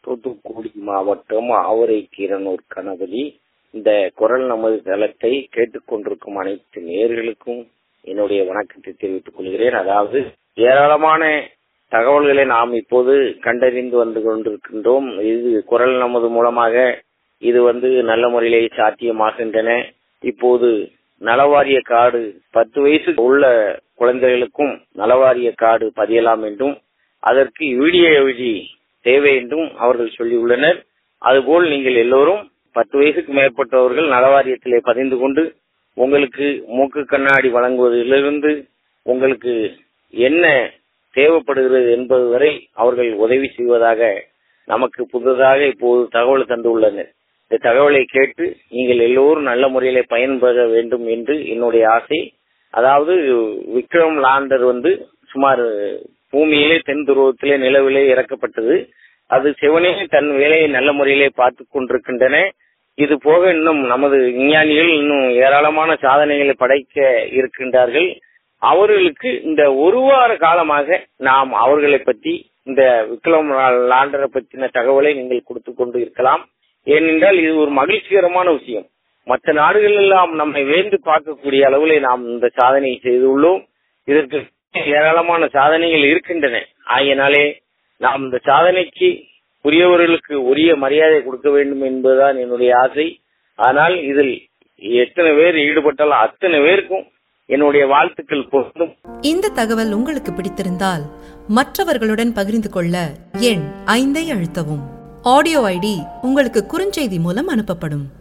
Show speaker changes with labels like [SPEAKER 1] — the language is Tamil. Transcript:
[SPEAKER 1] தூத்துக்குடி மாவட்டம் ஆவரை கீரனூர் கணபதி இந்த குரல் நமது தளத்தை கேட்டுக்கொண்டிருக்கும் அனைத்து நேர்களுக்கும் என்னுடைய வணக்கத்தை தெரிவித்துக் கொள்கிறேன் அதாவது ஏராளமான தகவல்களை நாம் இப்போது கண்டறிந்து வந்து கொண்டிருக்கின்றோம் இது குரல் நமது மூலமாக இது வந்து நல்ல முறையிலே சாத்தியமாகின்றன இப்போது நலவாரிய கார்டு பத்து வயசு உள்ள குழந்தைகளுக்கும் நலவாரிய கார்டு பதியலாம் என்றும் அதற்கு வீடியோ எழுதி தேவை என்றும் அவர்கள் சொல்லியுள்ளனர் அதுபோல் நீங்கள் எல்லோரும் பத்து வயசுக்கு மேற்பட்டவர்கள் நலவாரியத்திலே பதிந்து கொண்டு உங்களுக்கு மூக்கு கண்ணாடி வழங்குவதிலிருந்து உங்களுக்கு என்ன தேவைப்படுகிறது என்பது வரை அவர்கள் உதவி செய்வதாக நமக்கு புதிதாக இப்போது தகவல் தந்துள்ளனர் இந்த தகவலை கேட்டு நீங்கள் எல்லோரும் நல்ல முறையிலே பயன்பெற வேண்டும் என்று என்னுடைய ஆசை அதாவது விக்ரம் லாண்டர் வந்து சுமார் பூமியிலே தென் துருவத்திலே நிலவிலே இறக்கப்பட்டது அது சிவனே தன் வேலையை நல்ல முறையிலே பார்த்து கொண்டிருக்கின்றன இது போக இன்னும் நமது விஞ்ஞானிகள் இன்னும் ஏராளமான சாதனைகளை படைக்க இருக்கின்றார்கள் அவர்களுக்கு இந்த ஒரு வார காலமாக நாம் அவர்களை பற்றி இந்த விக்ரம் லாண்டரை பற்றின தகவலை நீங்கள் கொடுத்து கொண்டு இருக்கலாம் ஏனென்றால் இது ஒரு மகிழ்ச்சிகரமான விஷயம் மற்ற நாடுகள் எல்லாம் நம்மை வேந்து பார்க்கக்கூடிய அளவில் நாம் இந்த சாதனையை செய்துள்ளோம் இதற்கு ஏராளமான சாதனைகள் இருக்கின்றன ஆகையினாலே நாம் இந்த சாதனைக்கு உரியவர்களுக்கு உரிய மரியாதை கொடுக்க வேண்டும் என்பதுதான் என்னுடைய ஆசை ஆனால் இதில் எத்தனை பேர் ஈடுபட்டாலும் அத்தனை பேருக்கும் என்னுடைய வாழ்த்துக்கள் பொருந்தும்
[SPEAKER 2] இந்த தகவல் உங்களுக்கு பிடித்திருந்தால் மற்றவர்களுடன் பகிர்ந்து கொள்ள எண் ஐந்தை அழுத்தவும் ஆடியோ ஐடி உங்களுக்கு குறுஞ்செய்தி மூலம் அனுப்பப்படும்